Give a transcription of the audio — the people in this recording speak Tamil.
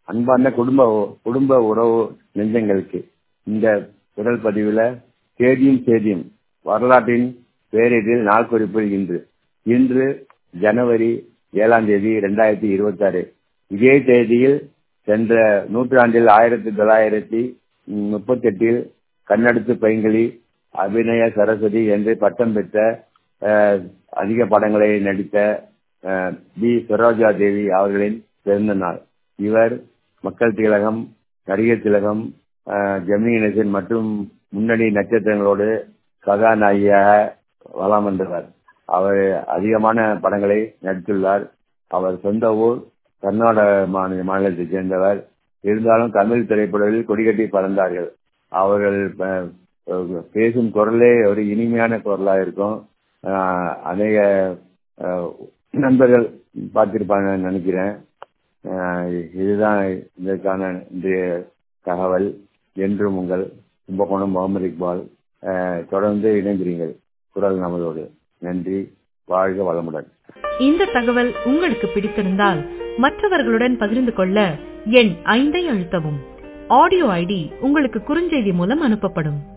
அன்பார்ந்த குடும்ப குடும்ப உறவு நெஞ்சங்களுக்கு இந்த குரல் பதிவுல தேதியும் செய்தியும் வரலாற்றின் பேரிடில் நாள் குறிப்பில் இன்று இன்று ஜனவரி ஏழாம் தேதி இரண்டாயிரத்தி இருபத்தி ஆறு இதே தேதியில் சென்ற நூற்றாண்டில் ஆயிரத்தி தொள்ளாயிரத்தி முப்பத்தி எட்டில் கண்ணடுத்து பைங்களி அபிநய சரஸ்வதி என்று பட்டம் பெற்ற அதிக படங்களை நடித்த பி சரோஜா தேவி அவர்களின் பிறந்த நாள் இவர் மக்கள் திலகம் நடிகர் திலகம் ஜெமினி கணேசன் மற்றும் முன்னணி நட்சத்திரங்களோடு கதாநாயகியாக வலம் வந்தவர் அவர் அதிகமான படங்களை நடித்துள்ளார் அவர் சொந்த ஊர் கர்நாடக மாநில மாநிலத்தைச் சேர்ந்தவர் இருந்தாலும் தமிழ் திரைப்படங்களில் கொடிகட்டி பறந்தார்கள் அவர்கள் பேசும் குரலே ஒரு இனிமையான குரலாக இருக்கும் அநேக நண்பர்கள் பார்த்திருப்பாங்க நினைக்கிறேன் இதுதான் இதற்கான இன்றைய தகவல் என்றும் உங்கள் கும்பகோணம் முகமது இக்பால் தொடர்ந்து இணைந்திருங்கள் குரல் நமதோடு நன்றி வாழ்க வளமுடன் இந்த தகவல் உங்களுக்கு பிடித்திருந்தால் மற்றவர்களுடன் பகிர்ந்து கொள்ள எண் ஐந்தை அழுத்தவும் ஆடியோ ஐடி உங்களுக்கு குறுஞ்செய்தி மூலம் அனுப்பப்படும்